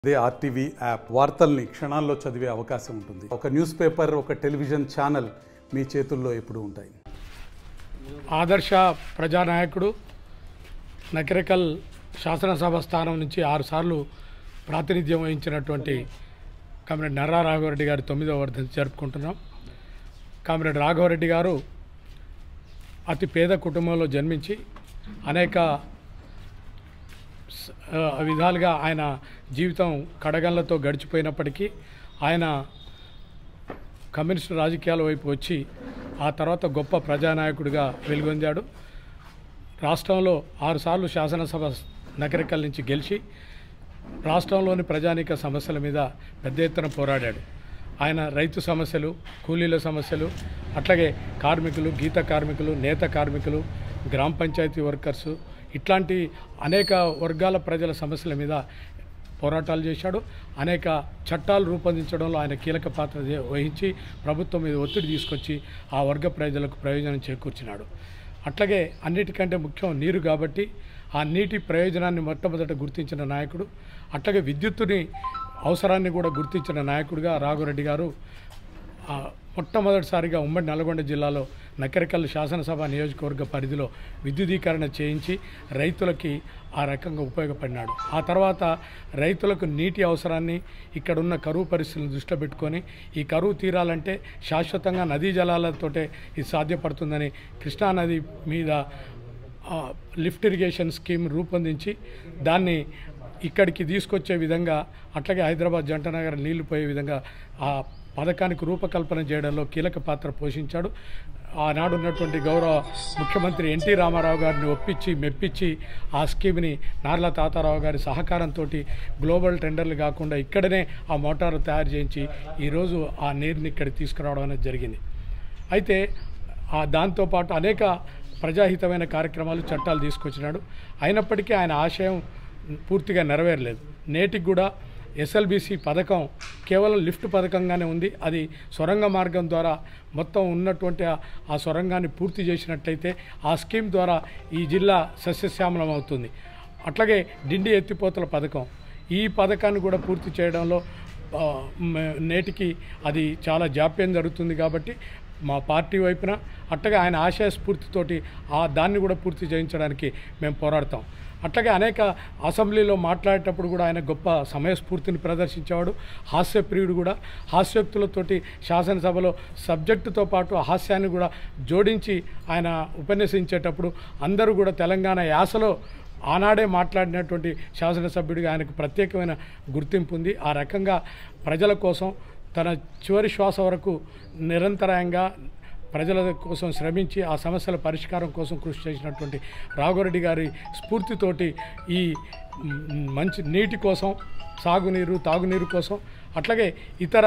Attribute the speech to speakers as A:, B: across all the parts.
A: అదే RTV app వార్తల్ని క్షణాల్లో చదివే అవకాశం ఉంటుంది ఒక న్యూస్ పేపర్ ఒక టెలివిజన్ ఛానల్ మీ చేతుల్లో ఎప్పుడూ ఉంటాయి
B: ఆదర్శ ప్రజానాయకుడు నకిరేకల్ శాసనసభ స్థానం నుంచి ఆరుసార్లు ప్రాతినిధ్యం వహించినటువంటి కామ్రేడ్ నర్రా రాఘవరెడ్డి గారి తొమ్మిదవ వర్ధంతి జరుపుకుంటున్నాం కామ్రేడ్ రాఘవరెడ్డి గారు అతి పేద కుటుంబంలో జన్మించి అనేక స- ఆ, విధాలుగా ఆయన జీవితం కడగండ్లతో గడిచిపోయినప్పటికీ ఆయన కమ్యూనిస్టు రాజకీయాల వైపు వచ్చి ఆ తర్వాత గొప్ప ప్రజానాయకుడిగా వెలుగొందాడు రాష్ట్రంలో ఆరుసార్లు శాసనసభ నగరికల్ నుంచి గెలిచి రాష్ట్రంలోని ప్రజానీక సమస్యల మీద పెద్ద ఎత్తున పోరాడాడు ఆయన రైతు సమస్యలు కూలీల సమస్యలు అట్లాగే కార్మికులు గీత కార్మికులు నేత కార్మికులు గ్రామ పంచాయతీ వర్కర్సు ఇట్లాంటి అనేక వర్గాల ప్రజల సమస్యల మీద పోరాటాలు చేశాడు అనేక చట్టాలు రూపొందించడంలో ఆయన కీలక పాత్ర చే- వహించి ప్రభుత్వం మీద ఒత్తిడి తీసుకొచ్చి ఆ వర్గ ప్రజలకు ప్రయోజనం చేకూర్చినాడు అట్లాగే అన్నిటికంటే ముఖ్యం నీరు కాబట్టి ఆ నీటి ప్రయోజనాన్ని మొట్టమొదట గుర్తించిన నాయకుడు అట్లాగే విద్యుత్తుని అవసరాన్ని కూడా గుర్తించిన నాయకుడిగా రాఘవరెడ్డి గారు ఆ, మొట్టమొదటిసారిగా ఉమ్మడి నల్గొండ జిల్లాలో నకరికల్ శాసనసభ నియోజకవర్గ పరిధిలో విద్యుదీకరణ చేయించి రైతులకి ఆ రకంగా ఉపయోగపడినాడు ఆ తర్వాత రైతులకు నీటి అవసరాన్ని ఇక్కడున్న కరువు పరిస్థితులను దృష్టిలో పెట్టుకొని ఈ కరువు తీరాలంటే శాశ్వతంగా నదీ జలాలతోటే ఇది సాధ్యపడుతుందని కృష్ణానది మీద ఆ, లిఫ్ట్ ఇరిగేషన్ స్కీమ్ రూపొందించి దాన్ని ఇక్కడికి తీసుకొచ్చే విధంగా అట్లాగే హైదరాబాద్ జంటనగర్ నీళ్లు పోయే విధంగా ఆ పథకానికి రూపకల్పన చేయడంలో కీలక పాత్ర పోషించాడు ఆనాడు ఉన్నటువంటి గౌరవ ముఖ్యమంత్రి ఎన్టీ రామారావు గారిని ఒప్పించి మెప్పించి ఆ స్కీమ్ని నార్ల తాతారావు గారి సహకారంతో గ్లోబల్ టెండర్లు కాకుండా ఇక్కడనే ఆ మోటారు తయారు చేయించి ఈరోజు ఆ నీరుని ఇక్కడికి తీసుకురావడం అనేది జరిగింది అయితే ఆ దాంతోపాటు అనేక ప్రజాహితమైన కార్యక్రమాలు చట్టాలు తీసుకొచ్చినాడు అయినప్పటికీ ఆయన ఆశయం పూర్తిగా నెరవేరలేదు నేటికి కూడా ఎస్ఎల్బిసి పథకం కేవలం లిఫ్ట్ పథకంగానే ఉంది అది సొరంగ మార్గం ద్వారా మొత్తం ఉన్నటువంటి ఆ- ఆ సొరంగాన్ని పూర్తి చేసినట్లయితే ఆ స్కీమ్ ద్వారా ఈ జిల్లా సస్యశ్యామలం అవుతుంది అట్లాగే డిండి ఎత్తిపోతల పథకం ఈ పథకాన్ని కూడా పూర్తి చేయడంలో ఆ, మ- నేటికి అది చాలా జాప్యం జరుగుతుంది కాబట్టి మా పార్టీ వైపున అట్లాగే ఆయన ఆశయ స్ఫూర్తితోటి ఆ దాన్ని కూడా పూర్తి చేయించడానికి మేము పోరాడతాం అట్లాగే అనేక అసెంబ్లీలో మాట్లాడేటప్పుడు కూడా ఆయన గొప్ప సమయస్ఫూర్తిని ప్రదర్శించేవాడు హాస్యప్రియుడు కూడా హాస్యోక్తులతోటి శాసనసభలో సబ్జెక్టుతో పాటు హాస్యాన్ని కూడా జోడించి ఆయన ఉపన్యసించేటప్పుడు అందరూ కూడా తెలంగాణ యాసలో ఆనాడే మాట్లాడినటువంటి శాసనసభ్యుడిగా ఆయనకు ప్రత్యేకమైన గుర్తింపు ఉంది ఆ రకంగా ప్రజల కోసం తన చివరి శ్వాస వరకు నిరంతరాయంగా ప్రజల కోసం శ్రమించి ఆ సమస్యల పరిష్కారం కోసం కృషి చేసినటువంటి రాఘవరెడ్డి గారి స్ఫూర్తితోటి ఈ మ్, మంచి నీటి కోసం సాగునీరు తాగునీరు కోసం అట్లాగే ఇతర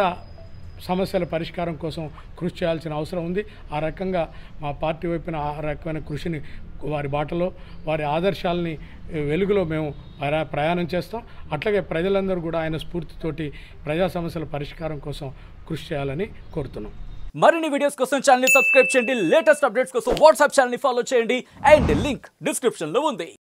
B: సమస్యల పరిష్కారం కోసం కృషి చేయాల్సిన అవసరం ఉంది ఆ రకంగా మా పార్టీ వైపున ఆ రకమైన కృషిని వారి బాటలో వారి ఆదర్శాలని ఏ, వెలుగులో మేము ప్రయా- ప్రయాణం చేస్తాం అట్లాగే ప్రజలందరూ కూడా ఆయన స్ఫూర్తితోటి ప్రజా సమస్యల పరిష్కారం కోసం కృషి చేయాలని కోరుతున్నాం
C: మరిన్ని వీడియోస్ కోసం ఛానల్ సబ్స్క్రైబ్ చేయండి లేటెస్ట్ అప్డేట్స్ కోసం వాట్సాప్ ఛానల్ ఫాలో చేయండి అండ్ లింక్ డిస్క్రిప్షన్ లో ఉంది